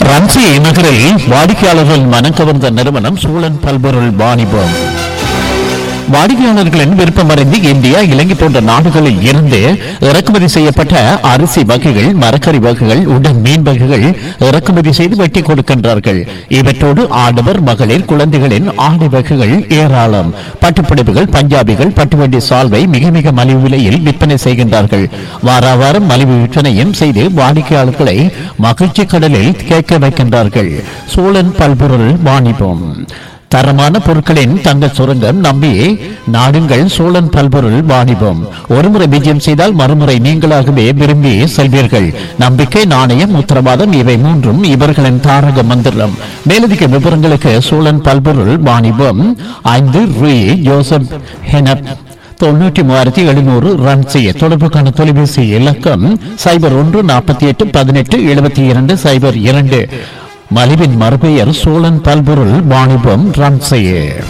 ரன்சி நகரில் வாடிக்கையாளர்கள் மனம் கவர்ந்த நிறுவனம் சூழன் பல்பொருள் வாணிபம் வாடிக்கையாளர்களின் விருப்பமறிந்து இந்தியா இலங்கை போன்ற நாடுகளில் இருந்து இறக்குமதி செய்யப்பட்ட அரிசி வகைகள் மரக்கறி வகைகள் உடன் மீன் வகைகள் இறக்குமதி செய்து வெட்டி கொடுக்கின்றார்கள் இவற்றோடு ஆடவர் மகளிர் குழந்தைகளின் ஆடை வகைகள் ஏராளம் பட்டுப்புடவைகள் பஞ்சாபிகள் பட்டுவண்டி சால்வை மிக மிக மலிவு விலையில் விற்பனை செய்கின்றார்கள் வார வாரம் மலிவு விற்பனையும் செய்து வாடிக்கையாளர்களை மகிழ்ச்சி கடலில் கேட்க வைக்கின்றார்கள் சோழன் பல்பொருள் வாணிபம் தரமான பொருட்களின் தங்க சுரங்கம் நம்பி நாடுங்கள் சோழன் பல்பொருள் வாணிபம் ஒருமுறை விஜயம் செய்தால் மறுமுறை நீங்களாகவே விரும்பி செல்வீர்கள் நம்பிக்கை நாணயம் உத்தரவாதம் இவை மூன்றும் இவர்களின் தாரக மந்திரம் மேலதிக விவரங்களுக்கு சோழன் பல்பொருள் வாணிபம் ஐந்து ரூ ஜோசப் ஹெனப் தொண்ணூற்றி மூவாயிரத்தி எழுநூறு ரன் செய்ய தொடர்புக்கான தொலைபேசி இலக்கம் சைபர் ஒன்று நாற்பத்தி எட்டு பதினெட்டு எழுபத்தி இரண்டு சைபர் இரண்டு மலிவின் மறுபெயர் சோழன் பல்பொருள் வாணிபம் ரன் செய்ய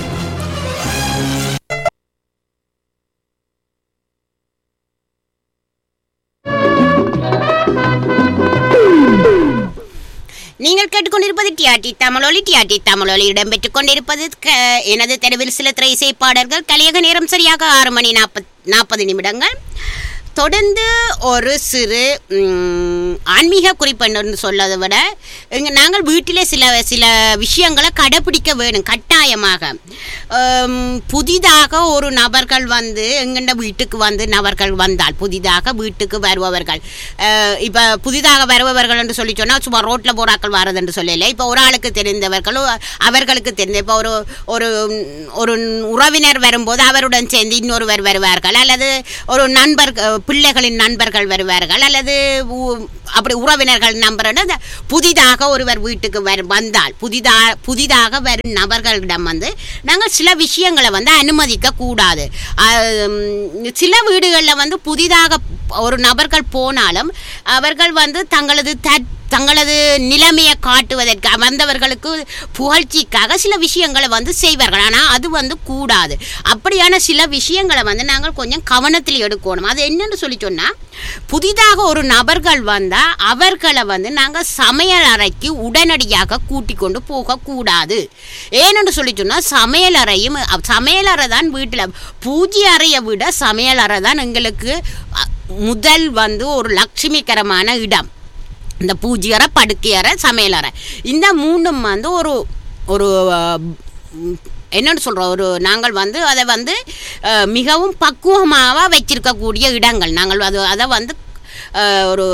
நீங்கள் கேட்டுக்கொண்டிருப்பது டிஆர்டி தமிழொலி டிஆர்டி தமிழொலி இடம்பெற்றுக் கொண்டிருப்பது க- எனது தெருவில் சில திரை இசை பாடல்கள் கலியக நேரம் சரியாக ஆறு மணி நாற்பத் நாற்பது நிமிடங்கள் தொடர்ந்து ஒரு சிறு ம், ஆன்மீக குறிப்பென்று சொல்லதை விட இங்க நாங்கள் வீட்டிலே சில சில விஷயங்களை கடைப்பிடிக்க வேணும் கட்டாயமாக ஆம், புதிதாக ஒரு நபர்கள் வந்து எங்கண்ட வீட்டுக்கு வந்து நபர்கள் வந்தால் புதிதாக வீட்டுக்கு வருபவர்கள் இப்போ புதிதாக வருபவர்கள் என்று சொல்லி சொன்னால் சும்மா ரோட்டில் போறாக்கள் வரது என்று சொல்லலை இப்போ ஒரு ஆளுக்கு தெரிந்தவர்களும் அவர்களுக்கு தெரிந்த இப்போ ஒரு ஒரு ஒரு உறவினர் வரும்போது அவருடன் சேர்ந்து இன்னொருவர் வருவார்கள் அல்லது ஒரு நண்பர் அஹ், பிள்ளைகளின் நண்பர்கள் வருவார்கள் அல்லது உ- அப்படி உறவினர்கள் நம்பர் புதிதாக ஒருவர் வீட்டுக்கு வரு வந்தால் புதிதா புதிதாக வரும் நபர்களிடம் வந்து நாங்கள் சில விஷயங்களை வந்து அனுமதிக்க கூடாது ஆம், சில வீடுகளில் வந்து புதிதாக ஒரு நபர்கள் போனாலும் அவர்கள் வந்து தங்களது தற் தங்களது நிலைமையை காட்டுவதற்கு வந்தவர்களுக்கு புகழ்ச்சிக்காக சில விஷயங்களை வந்து செய்வார்கள் ஆனால் அது வந்து கூடாது அப்படியான சில விஷயங்களை வந்து நாங்கள் கொஞ்சம் கவனத்தில் எடுக்கணும் அது என்னன்னு சொல்லி சொன்னால் புதிதாக ஒரு நபர்கள் வந்தால் அவர்களை வந்து நாங்கள் சமையல் அறைக்கு உடனடியாக கூட்டிக் கொண்டு போகக்கூடாது ஏனென்று சொல்லி சொன்னால் சமையல் அறையும் சமையல் அறை தான் வீட்டில் பூஜை அறையை விட சமையல் அறை தான் எங்களுக்கு அ, முதல் வந்து ஒரு லட்சுமிகரமான இடம் இந்த பூஜை அறை படுக்கை அறை சமையல் அறை இந்த மூணும் வந்து ஒரு ஒரு அஹ், ம், என்னன்னு சொல்கிறோம் ஒரு நாங்கள் வந்து அதை வந்து அஹ், மிகவும் பக்குவமாக வச்சிருக்கக்கூடிய இடங்கள் நாங்கள் அது அதை வந்து அஹ், ஒரு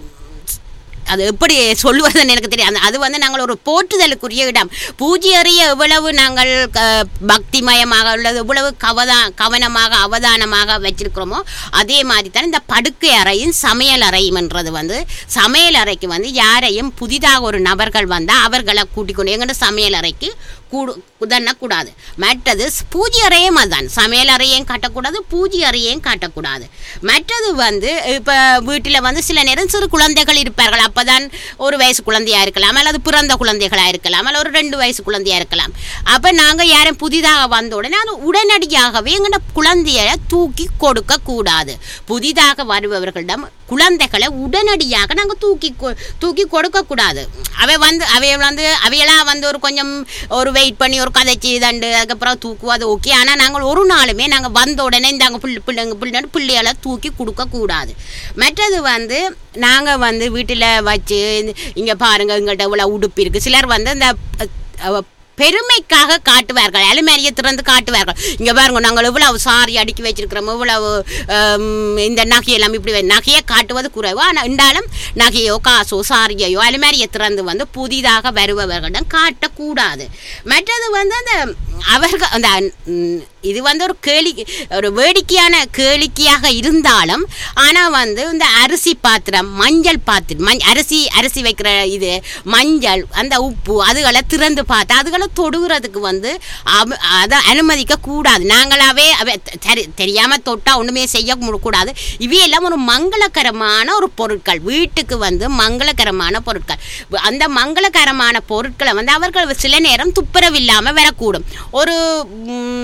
அது எப்படி சொல்லுவதுன்னு எனக்கு தெரியாது அது வந்து நாங்கள் ஒரு போற்றுதலுக்குரிய இடம் பூஜை அறிய எவ்வளவு நாங்கள் க- பக்திமயமாக உள்ளது எவ்வளவு கவதா கவனமாக அவதானமாக வச்சிருக்கிறோமோ அதே மாதிரி தான் இந்த படுக்கை அறையும் சமையல் அறையும் என்றது வந்து சமையல் அறைக்கு வந்து யாரையும் புதிதாக ஒரு நபர்கள் வந்தால் அவர்களை கூட்டிக் கொண்டு எங்கள்ட சமையல் அறைக்கு கூடு கூடாது மற்றது பூஜை அறையும் அதுதான் சமையல் அறையையும் காட்டக்கூடாது பூஜை அறையையும் காட்டக்கூடாது மற்றது வந்து இப்போ வீட்டில் வந்து சில நேரம் சிறு குழந்தைகள் இருப்பார்கள் அப்பதான் ஒரு வயசு குழந்தையா இருக்கலாம் அல்லது பிறந்த குழந்தைகளா இருக்கலாம் அல்லது ஒரு ரெண்டு வயசு குழந்தையா இருக்கலாம் அப்போ நாங்கள் யாரும் புதிதாக வந்த உடனே அது உடனடியாகவே எங்கள்ட குழந்தைய தூக்கி கொடுக்க கூடாது புதிதாக வருபவர்களிடம் குழந்தைகளை உடனடியாக நாங்கள் தூக்கி கொ- தூக்கி கொடுக்கக்கூடாது அவை வந்து அவைய வந்து அவையெல்லாம் வந்து ஒரு கொஞ்சம் ஒரு வெயிட் பண்ணி ஒரு கதைச்சி தண்டு அதுக்கப்புறம் தூக்குவது ஓகே ஆனால் நாங்கள் ஒரு நாளுமே நாங்கள் வந்த உடனே இந்தாங்க பிள்ளை பிள்ளைங்க பிள்ளை பிள்ளைகளை தூக்கி கொடுக்கக்கூடாது மற்றது வந்து நாங்கள் வந்து வீட்டில் வச்சு இங்கே பாருங்கள் எங்கள்கிட்ட இவ்வளோ உடுப்பு இருக்குது சிலர் வந்து இந்த அஹ், பெருமைக்காக காட்டுவார்கள் அலுமாரியை திறந்து காட்டுவார்கள் இங்கே பாருங்க நாங்கள் இவ்வளவு சாரி அடுக்கி வச்சிருக்கிறோம் இவ்வளவு ஹம், இந்த நகையெல்லாம் இப்படி வை- நகையை காட்டுவது குறைவு ஆனால் இருந்தாலும் நகையோ காசோ சாரியையோ அலுமாரியை திறந்து வந்து புதிதாக வருபவர்களிடம் காட்டக்கூடாது மற்றது வந்து அந்த அவர்கள் அந்த ம், இது வந்து ஒரு கேலி ஒரு வேடிக்கையான கேளிக்கையாக இருந்தாலும் ஆனால் வந்து இந்த அரிசி பாத்திரம் மஞ்சள் பாத்திரம் மஞ் அரிசி அரிசி வைக்கிற இது மஞ்சள் அந்த உப்பு அதுகளை திறந்து பார்த்து அதுகளை தொடுகிறதுக்கு வந்து அவ- அதை அனுமதிக்க கூடாது நாங்களாவே அவ தெரி தெரியாமல் தொட்டால் ஒன்றுமே செய்ய மு- கூடாது இவையெல்லாம் ஒரு மங்களகரமான ஒரு பொருட்கள் வீட்டுக்கு வந்து மங்களகரமான பொருட்கள் அந்த மங்களகரமான பொருட்களை வந்து அவர்கள் சில நேரம் துப்புரவில்லாமல் வரக்கூடும் ஒரு ம்,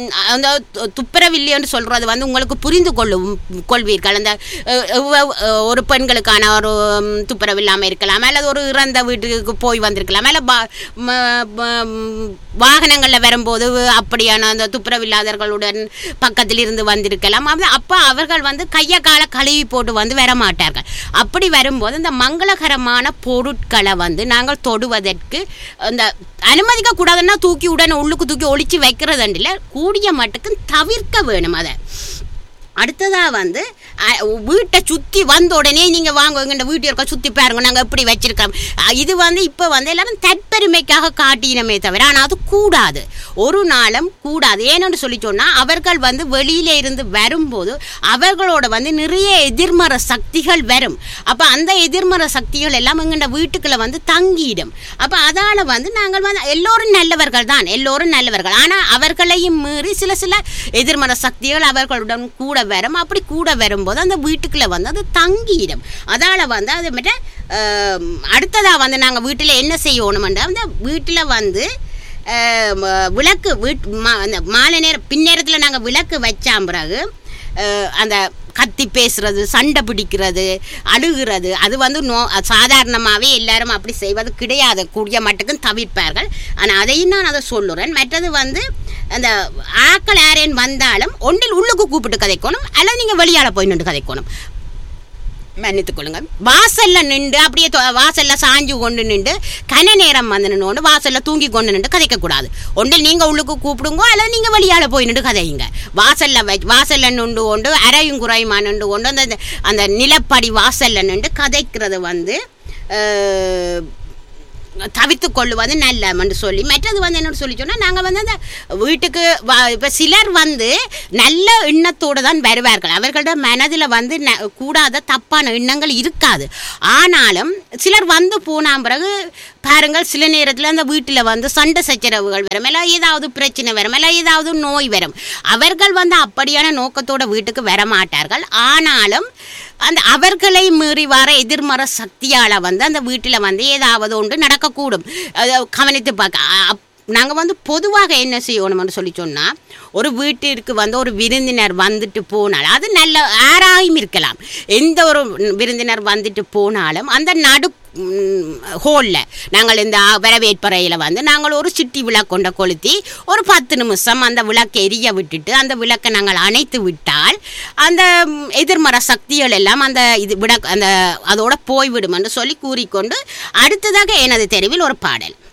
அந்த து- துப்புரவில்லைன்னு சொல்றது வந்து உங்களுக்கு புரிந்து கொள்ளும் கொள்வீர்கள் அந்த அஹ், எவ்வ- அஹ், ஒரு பெண்களுக்கான ஒரு ம், துப்புரவு இல்லாமல் இருக்கலாம் அல்லது ஒரு இறந்த வீட்டுக்கு போய் வந்திருக்கலாம் அல்ல பா- ம- ம- வாகனங்களில் வரும்போது அப்படியான அந்த துப்புரவில்லாதவர்களுடன் பக்கத்தில் இருந்து வந்திருக்கலாம் அது அப்போ அவர்கள் வந்து கையை காலை கழுவி போட்டு வந்து வர மாட்டார்கள் அப்படி வரும்போது இந்த மங்களகரமான பொருட்களை வந்து நாங்கள் தொடுவதற்கு அந்த அனுமதிக்க கூடாதுன்னா தூக்கி உடனே உள்ளுக்கு தூக்கி ஒளிச்சு வைக்கிறதுண்டில்ல கூடிய மட்டுக்கும் தவிர்க்க வேணும் அதை அடுத்ததா வந்து அஹ், வீட்டை சுற்றி வந்த உடனே நீங்கள் வாங்க எங்கள்ட வீட்டு இருக்க சுற்றி பாருங்க நாங்கள் எப்படி வச்சிருக்கோம் அஹ், இது வந்து இப்போ வந்து எல்லாரும் தற்பெருமைக்காக காட்டினமே தவிர ஆனால் அது கூடாது ஒரு நாளும் கூடாது ஏன்னு சொல்லி சொன்னால் அவர்கள் வந்து வெளியில இருந்து வரும்போது அவர்களோட வந்து நிறைய எதிர்மறை சக்திகள் வரும் அப்போ அந்த எதிர்மறை சக்திகள் எல்லாம் எங்கள்ட வீட்டுக்குள்ள வந்து தங்கிடும் அப்போ அதால் வந்து நாங்கள் வந்து எல்லோரும் நல்லவர்கள் தான் எல்லோரும் நல்லவர்கள் ஆனால் அவர்களையும் மீறி சில சில எதிர்மறை சக்திகள் அவர்களுடன் கூட வரும் அப்படி கூட வரும்போது அந்த வீட்டுக்குள்ள வந்து அது தங்கிடும் அதால் வந்து அது மற்ற அடுத்ததாக வந்து நாங்கள் வீட்டில் என்ன செய்யணுமெண்டா அந்த வீட்டில் வந்து அஹ், ம- விளக்கு வீட் மா- அந்த மாலை நேரம் பின்னேரத்தில் நாங்கள் விளக்கு வச்சா பிறகு அஹ், அந்த கத்தி பேசுறது சண்டை பிடிக்கிறது அழுகிறது அது வந்து நோ சாதாரணமாகவே எல்லாரும் அப்படி செய்வது கிடையாது கூடிய மட்டுக்கும் தவிர்ப்பார்கள் ஆனால் அதையும் நான் அதை சொல்லுறேன் மற்றது வந்து அந்த ஆக்கள் யாரேன் வந்தாலும் ஒன்றில் உள்ளுக்கு கூப்பிட்டு கதைக்கணும் அல்லது நீங்கள் வெளியால் போய் நின்று கதைக்கணும் மன்னித்துக் கொள்ளுங்க வாசல்ல நின்று அப்படியே தொ- வாசல்ல சாஞ்சு கொண்டு நின்று கன நேரம் வந்து நின்று வாசல்ல தூங்கி கொண்டு நின்று கதைக்க கூடாது ஒன்றில் நீங்க உள்ளுக்கு கூப்பிடுங்க அல்லது நீங்க வெளியால போய் நின்று கதையுங்க வாசல்ல வை வாசல்ல நின்று கொண்டு அரையும் குறையுமா நின்று கொண்டு அந்த அந்த நிலப்படி வாசல்ல நின்று கதைக்கிறது வந்து அஹ், தவிர்த்து கொள்ளுவது நல்லமென்று சொல்லி மற்றது வந்து என்னன்னு சொல்லி சொன்னால் நாங்கள் வந்து அந்த வீட்டுக்கு இப்போ சிலர் வந்து நல்ல எண்ணத்தோடு தான் வருவார்கள் அவர்களோட மனதில் வந்து ந கூடாத தப்பான எண்ணங்கள் இருக்காது ஆனாலும் சிலர் வந்து போன பிறகு பாருங்கள் சில நேரத்தில் அந்த வீட்டில் வந்து சண்டை சச்சரவுகள் வரும் இல்லை ஏதாவது பிரச்சனை வரும் இல்லை ஏதாவது நோய் வரும் அவர்கள் வந்து அப்படியான நோக்கத்தோட வீட்டுக்கு வர மாட்டார்கள் ஆனாலும் அந்த அவர்களை மீறி வர எதிர்மறை சக்தியால் வந்து அந்த வீட்டில் வந்து ஏதாவது ஒன்று நடக்கக்கூடும் அதை கவனித்து பார்க்க நாங்கள் வந்து பொதுவாக என்ன செய்யணும்னு சொல்லி சொன்னால் ஒரு வீட்டிற்கு வந்து ஒரு விருந்தினர் வந்துட்டு போனால் அது நல்ல யாராயும் இருக்கலாம் எந்த ஒரு விருந்தினர் வந்துட்டு போனாலும் அந்த நடு ஹோலில் நாங்கள் இந்த வரவேற்பறையில் வந்து நாங்கள் ஒரு சிட்டி விளக்கொண்ட கொளுத்தி ஒரு பத்து நிமிஷம் அந்த விளக்கை எரிய விட்டுட்டு அந்த விளக்கை நாங்கள் அணைத்து விட்டால் அந்த ம், எதிர்மறை சக்திகள் எல்லாம் அந்த இது விட அந்த அதோட போய்விடும் என்று சொல்லி கூறிக்கொண்டு அடுத்ததாக எனது தெருவில் ஒரு பாடல்